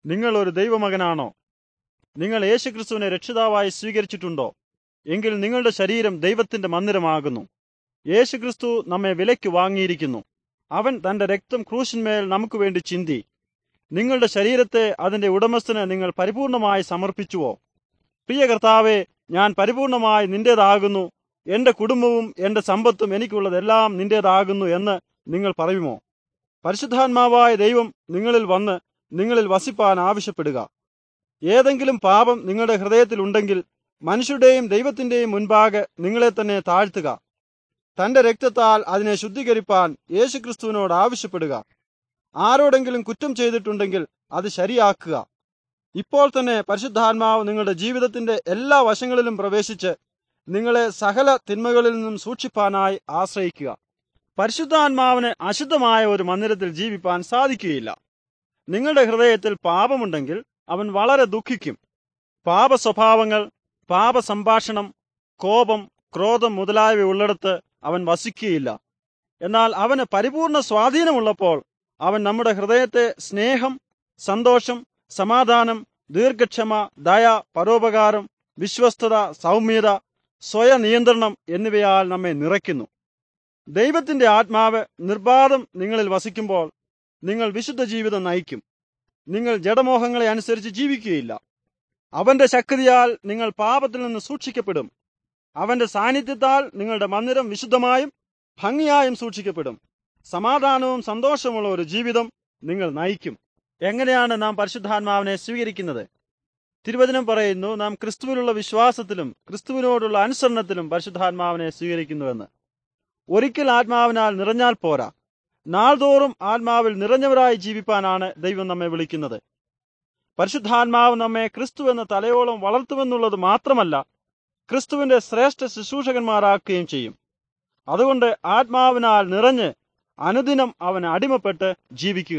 നിങ്ങൾ ഒരു ദൈവമകനാണോ നിങ്ങൾ യേശുക്രിസ്തുവിനെ രക്ഷിതാവായി സ്വീകരിച്ചിട്ടുണ്ടോ എങ്കിൽ നിങ്ങളുടെ ശരീരം ദൈവത്തിന്റെ മന്ദിരമാകുന്നു യേശുക്രിസ്തു നമ്മെ വിലയ്ക്ക് വാങ്ങിയിരിക്കുന്നു അവൻ തന്റെ രക്തം ക്രൂശിന്മേൽ നമുക്ക് വേണ്ടി ചിന്തി നിങ്ങളുടെ ശരീരത്തെ അതിന്റെ ഉടമസ്ഥന് നിങ്ങൾ പരിപൂർണമായി സമർപ്പിച്ചുവോ പ്രിയ കർത്താവെ ഞാൻ പരിപൂർണമായി നിന്റേതാകുന്നു എന്റെ കുടുംബവും എന്റെ സമ്പത്തും എനിക്കുള്ളതെല്ലാം നിന്റേതാകുന്നു എന്ന് നിങ്ങൾ പറയുമോ പരിശുദ്ധാത്മാവായ ദൈവം നിങ്ങളിൽ വന്ന് നിങ്ങളിൽ വസിപ്പാൻ ആവശ്യപ്പെടുക ഏതെങ്കിലും പാപം നിങ്ങളുടെ ഹൃദയത്തിലുണ്ടെങ്കിൽ മനുഷ്യരുടെയും ദൈവത്തിന്റെയും മുൻപാകെ നിങ്ങളെ തന്നെ താഴ്ത്തുക തന്റെ രക്തത്താൽ അതിനെ ശുദ്ധീകരിപ്പാൻ യേശുക്രിസ്തുവിനോട് ആവശ്യപ്പെടുക ആരോടെങ്കിലും കുറ്റം ചെയ്തിട്ടുണ്ടെങ്കിൽ അത് ശരിയാക്കുക ഇപ്പോൾ തന്നെ പരിശുദ്ധാത്മാവ് നിങ്ങളുടെ ജീവിതത്തിന്റെ എല്ലാ വശങ്ങളിലും പ്രവേശിച്ച് നിങ്ങളെ സകല തിന്മകളിൽ നിന്നും സൂക്ഷിപ്പാനായി ആശ്രയിക്കുക പരിശുദ്ധാത്മാവിന് അശുദ്ധമായ ഒരു മന്ദിരത്തിൽ ജീവിപ്പാൻ സാധിക്കുകയില്ല നിങ്ങളുടെ ഹൃദയത്തിൽ പാപമുണ്ടെങ്കിൽ അവൻ വളരെ ദുഃഖിക്കും പാപ സ്വഭാവങ്ങൾ പാപ സംഭാഷണം കോപം ക്രോധം മുതലായവ ഉള്ളിടത്ത് അവൻ വസിക്കുകയില്ല എന്നാൽ അവന് പരിപൂർണ സ്വാധീനമുള്ളപ്പോൾ അവൻ നമ്മുടെ ഹൃദയത്തെ സ്നേഹം സന്തോഷം സമാധാനം ദീർഘക്ഷമ ദയ പരോപകാരം വിശ്വസ്തത സൗമ്യത സ്വയനിയന്ത്രണം എന്നിവയാൽ നമ്മെ നിറയ്ക്കുന്നു ദൈവത്തിന്റെ ആത്മാവ് നിർബാധം നിങ്ങളിൽ വസിക്കുമ്പോൾ നിങ്ങൾ വിശുദ്ധ ജീവിതം നയിക്കും നിങ്ങൾ ജഡമോഹങ്ങളെ അനുസരിച്ച് ജീവിക്കുകയില്ല അവന്റെ ശക്തിയാൽ നിങ്ങൾ പാപത്തിൽ നിന്ന് സൂക്ഷിക്കപ്പെടും അവന്റെ സാന്നിധ്യത്താൽ നിങ്ങളുടെ മന്ദിരം വിശുദ്ധമായും ഭംഗിയായും സൂക്ഷിക്കപ്പെടും സമാധാനവും സന്തോഷമുള്ള ഒരു ജീവിതം നിങ്ങൾ നയിക്കും എങ്ങനെയാണ് നാം പരിശുദ്ധാത്മാവിനെ സ്വീകരിക്കുന്നത് തിരുവചനം പറയുന്നു നാം ക്രിസ്തുവിനുള്ള വിശ്വാസത്തിലും ക്രിസ്തുവിനോടുള്ള അനുസരണത്തിലും പരിശുദ്ധാത്മാവിനെ സ്വീകരിക്കുന്നുവെന്ന് ഒരിക്കൽ ആത്മാവിനാൽ നിറഞ്ഞാൽ പോരാ നാൾതോറും ആത്മാവിൽ നിറഞ്ഞവരായി ജീവിപ്പാനാണ് ദൈവം നമ്മെ വിളിക്കുന്നത് പരിശുദ്ധാത്മാവ് നമ്മെ ക്രിസ്തു എന്ന തലയോളം വളർത്തുമെന്നുള്ളത് മാത്രമല്ല ക്രിസ്തുവിന്റെ ശ്രേഷ്ഠ ശുശ്രൂഷകന്മാരാക്കുകയും ചെയ്യും അതുകൊണ്ട് ആത്മാവിനാൽ നിറഞ്ഞ് അനുദിനം അവന് അടിമപ്പെട്ട് ജീവിക്കുക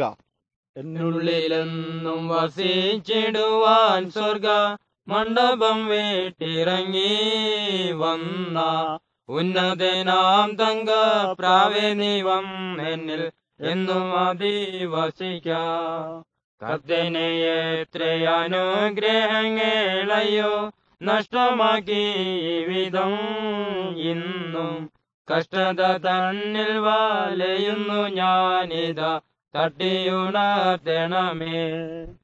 എന്നുള്ളിലെന്നും വസിച്ചിടുവാൻ സ്വർഗ മണ്ഡപം വീട്ടിറങ്ങി വന്ന ഉന്നതനാം തങ്ക പ്രാവേനിവം എന്നിൽ എന്നും അധിവസിക്ക കർത്തനെ എത്ര അനുഗ്രഹങ്ങളയ്യോ നഷ്ടമാക്കി ഈ വിധം ഇന്നും കഷ്ടത തന്നിൽ വലയുന്നു ഞാനിതാ തട്ടിയുണർത്തണമേ